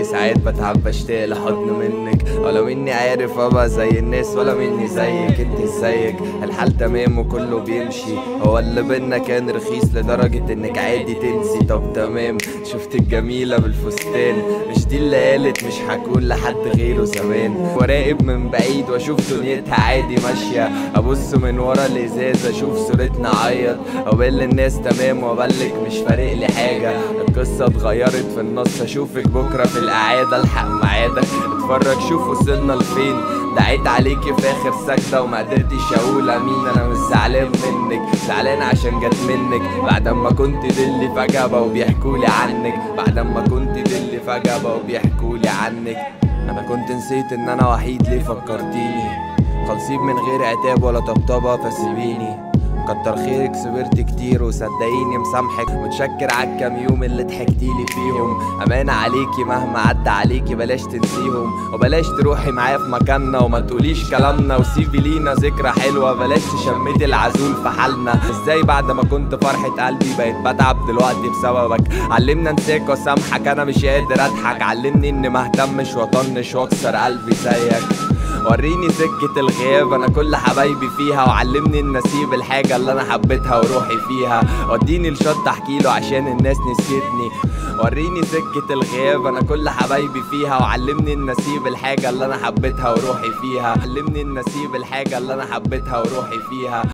ساعات بتعب بشتاق لحضن منك ولا مني عارف ابقى زي الناس ولا مني زيك انت ازيك الحال تمام وكله بيمشي هو اللي بينا كان رخيص لدرجة انك عادي تنسي طب تمام شفتك جميلة بالفستان مش دي اللي قالت مش هكون لحد غيره زمان وراقب من بعيد واشوف دنيتها عادي ماشية ابص من ورا الازاز اشوف صورتنا عيط اقول الناس تمام وابلك مش فارق لي حاجة القصة اتغيرت في النص اشوفك بكرة في الاعادة الحق ميعادك اتفرج شوف وصلنا لفين دعيت عليكي في اخر سجدة وما قدرتش اقول امين انا مش زعلان منك زعلان عشان جت منك بعد ما كنت دلي فجأة بقوا بيحكولي عنك بعد ما كنت دلي فجأة بقوا بيحكولي عنك انا كنت نسيت ان انا وحيد ليه فكرتيني خلصيب من غير عتاب ولا طبطبة فسيبيني كتر خيرك صبرت كتير وصدقيني مسامحك متشكر عالكام يوم اللي ضحكتيلي فيهم امانه عليكي مهما عدى عليكي بلاش تنسيهم وبلاش تروحي معايا في مكاننا وما تقوليش كلامنا وسيبي لينا ذكرى حلوه بلاش تشمتي العزول في حالنا ازاي بعد ما كنت فرحه قلبي بقيت بتعب دلوقتي بسببك علمنا انساك واسامحك انا مش قادر اضحك علمني اني مهتمش واطنش واكسر قلبي زيك وريني سكة الغياب انا كل حبايبي فيها وعلمني ان اسيب الحاجة اللي انا حبيتها وروحي فيها وديني الشط احكي له عشان الناس نسيتني وريني سكة الغياب انا كل حبايبي فيها وعلمني ان اسيب الحاجة اللي انا حبيتها وروحي فيها علمني ان اسيب الحاجة اللي انا حبيتها وروحي فيها